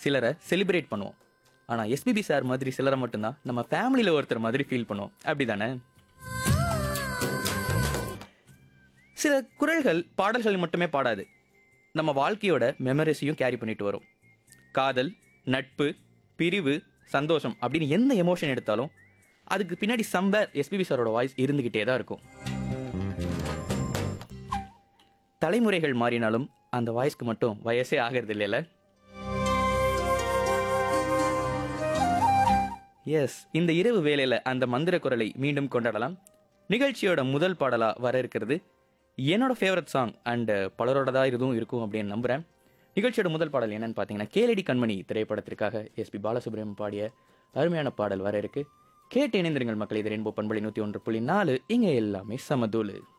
சிலரை செலிப்ரேட் பண்ணுவோம் ஆனால் எஸ்பிபி சார் மாதிரி சிலரை மட்டும்தான் நம்ம ஃபேமிலியில் ஒருத்தர் மாதிரி ஃபீல் பண்ணுவோம் அப்படிதானே சில குரல்கள் பாடல்கள் மட்டுமே பாடாது நம்ம வாழ்க்கையோட மெமரிஸையும் கேரி பண்ணிட்டு வரும் காதல் நட்பு பிரிவு சந்தோஷம் அப்படின்னு எந்த எமோஷன் எடுத்தாலும் அதுக்கு பின்னாடி சம்பர் எஸ்பிபி சாரோட வாய்ஸ் இருந்துக்கிட்டே தான் இருக்கும் தலைமுறைகள் மாறினாலும் அந்த வாய்ஸ்க்கு மட்டும் வயசே ஆகிறது இல்லைல்ல எஸ் இந்த இரவு வேளையில அந்த மந்திர குரலை மீண்டும் கொண்டாடலாம் நிகழ்ச்சியோட முதல் பாடலா வர இருக்கிறது என்னோட ஃபேவரட் சாங் அண்ட் பலரோடதா இதுவும் இருக்கும் அப்படின்னு நம்புறேன் நிகழ்ச்சியோட முதல் பாடல் என்னன்னு பார்த்தீங்கன்னா கேளடி கண்மணி திரைப்படத்திற்காக எஸ்பி பாலசுப்ரமணியம் பாடிய அருமையான பாடல் வர இருக்கு கேட்டு இணைந்திருங்கள் மக்கள் இது ரெயின்போ பண்பலை நூற்றி ஒன்று புள்ளி நாலு இங்கே எல்லாமே சமதூளு